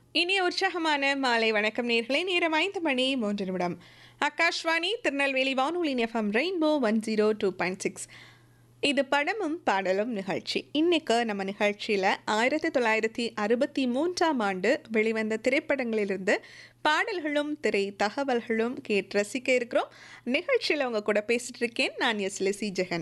இனிய உற்சாகமான மாலை வணக்கம் நேர்களை நேரம் ஐந்து மணி மூன்று நிமிடம் ஆகாஷ்வாணி திருநெல்வேலி வானொலி FM rainbow one zero two point six இது படமும் பாடலும் நிகழ்ச்சி இன்னைக்கு நம்ம நிகழ்ச்சியில் ஆயிரத்தி தொள்ளாயிரத்தி அறுபத்தி மூன்றாம் ஆண்டு வெளிவந்த திரைப்படங்களிலிருந்து பாடல்களும் திரை தகவல்களும் கேட்டு ரசிக்க இருக்கிறோம் நிகழ்ச்சியில் உங்க கூட பேசிட்டு இருக்கேன் நான் எஸ் லெசி ஜெகன்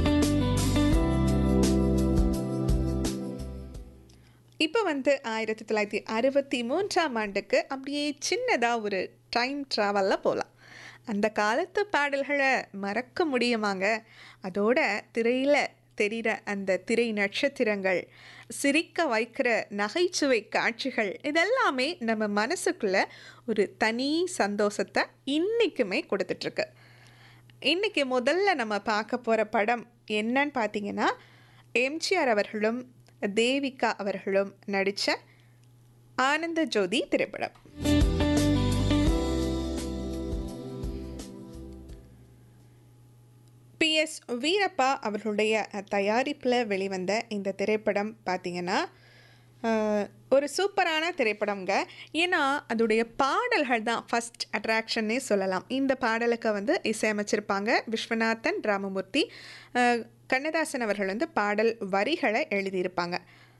இப்போ வந்து ஆயிரத்தி தொள்ளாயிரத்தி அறுபத்தி மூன்றாம் ஆண்டுக்கு அப்படியே சின்னதாக ஒரு டைம் ட்ராவலில் போகலாம் அந்த காலத்து பாடல்களை மறக்க முடியுமாங்க அதோட திரையில் தெரிகிற அந்த திரை நட்சத்திரங்கள் சிரிக்க வைக்கிற நகைச்சுவை காட்சிகள் இதெல்லாமே நம்ம மனசுக்குள்ள ஒரு தனி சந்தோஷத்தை இன்றைக்குமே கொடுத்துட்ருக்கு இன்றைக்கி முதல்ல நம்ம பார்க்க போகிற படம் என்னன்னு பார்த்தீங்கன்னா எம்ஜிஆர் அவர்களும் தேவிகா அவர்களும் நடித்த ஆனந்த ஜோதி திரைப்படம் பி எஸ் வீரப்பா அவர்களுடைய தயாரிப்பில் வெளிவந்த இந்த திரைப்படம் பார்த்திங்கன்னா அஹ், ஒரு சூப்பரான திரைப்படம்ங்க ஏன்னா அதோடைய பாடல்கள் தான் ஃபஸ்ட் அட்ராக்ஷன்னே சொல்லலாம் இந்த பாடலுக்கு வந்து இசையமைச்சிருப்பாங்க விஸ்வநாதன் ராமமூர்த்தி அஹ், கண்ணதாசன் அவர்கள் வந்து பாடல் வரிகளை எழுதியிருப்பாங்க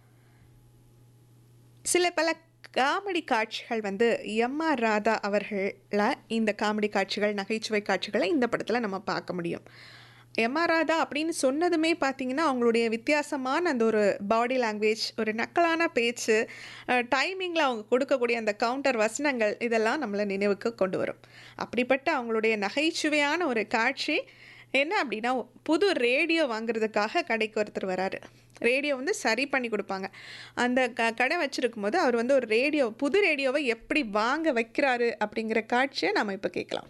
சில பல காமெடி காட்சிகள் வந்து எம் ஆர் ராதா அவர்கள இந்த காமெடி காட்சிகள் நகைச்சுவை காட்சிகளை இந்த படத்தில் நம்ம பார்க்க முடியும் எம் ஆர் ராதா அப்படின்னு சொன்னதுமே பார்த்தீங்கன்னா அவங்களுடைய வித்தியாசமான அந்த ஒரு பாடி லாங்குவேஜ் ஒரு நக்கலான பேச்சு டைமிங்கில் அவங்க கொடுக்கக்கூடிய அந்த கவுண்டர் வசனங்கள் இதெல்லாம் நம்மளை நினைவுக்கு கொண்டு வரும் அப்படிப்பட்ட அவங்களுடைய நகைச்சுவையான ஒரு காட்சி என்ன அப்படின்னா புது ரேடியோ வாங்குறதுக்காக கடைக்கு ஒருத்தர் வராரு ரேடியோ வந்து சரி பண்ணி கொடுப்பாங்க அந்த க கடை வச்சுருக்கும் போது அவர் வந்து ஒரு ரேடியோ புது ரேடியோவை எப்படி வாங்க வைக்கிறாரு அப்படிங்கிற காட்சியை நம்ம இப்போ கேட்கலாம்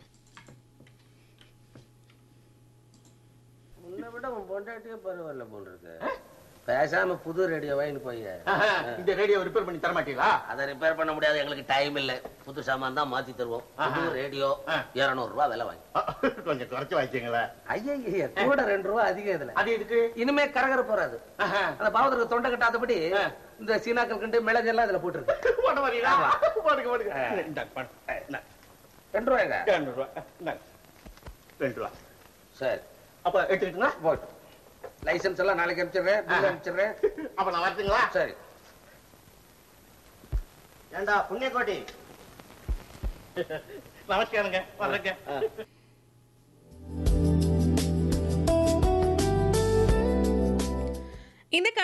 உன்னை விட உன் பொண்டாட்டியே பரவாயில்ல போல் இருக்கு பேசாம புது ரேடியோ வாங்கிட்டு போய் ஆஹா, இந்த ரேடியோ ரிப்பேர் பண்ணி தர மாட்டீங்களா அதை ரிப்பேர் பண்ண முடியாது எங்களுக்கு டைம் இல்ல புது சாமான் தான் மாத்தி தருவோம் புது ரேடியோ ஆ. இருநூறு ரூபாய் விலை வாங்கி கொஞ்சம் குறைச்சு வாங்கிக்கங்களேன் ஐயா கூட ரெண்டு ரூபா அதிகம் இதுல அது எதுக்கு இனிமே கரகர போறாது ஆஹா. அந்த பாவத்துக்கு தொண்டை கட்டாதபடி ஆ. இந்த சீனாக்கள் கண்டு மிளகு எல்லாம் இதுல போட்டுருக்கு போட வரீங்களா ஆமா. போடுங்க போடுங்க இந்தாங்க, போடுங்க. இந்தாங்க. ரெண்டு ரூபாய்ங்க இரநூறு ரூபா இந்தாங்க. ரெண்டு ரூபா சரி அப்ப எடுத்துக்கிட்டுங்களா போட்டு லைசன்ஸ் எல்லாம் நாளைக்கு அனுப்பிச்சிடுறேன் பில் அனுப்பிச்சிடுறேன் அப்ப நான் வரட்டுங்களா சரி ஏண்டா புண்ணியக்கோட்டி நமஸ்காரங்க வர்றேங்க ஆ. இந்த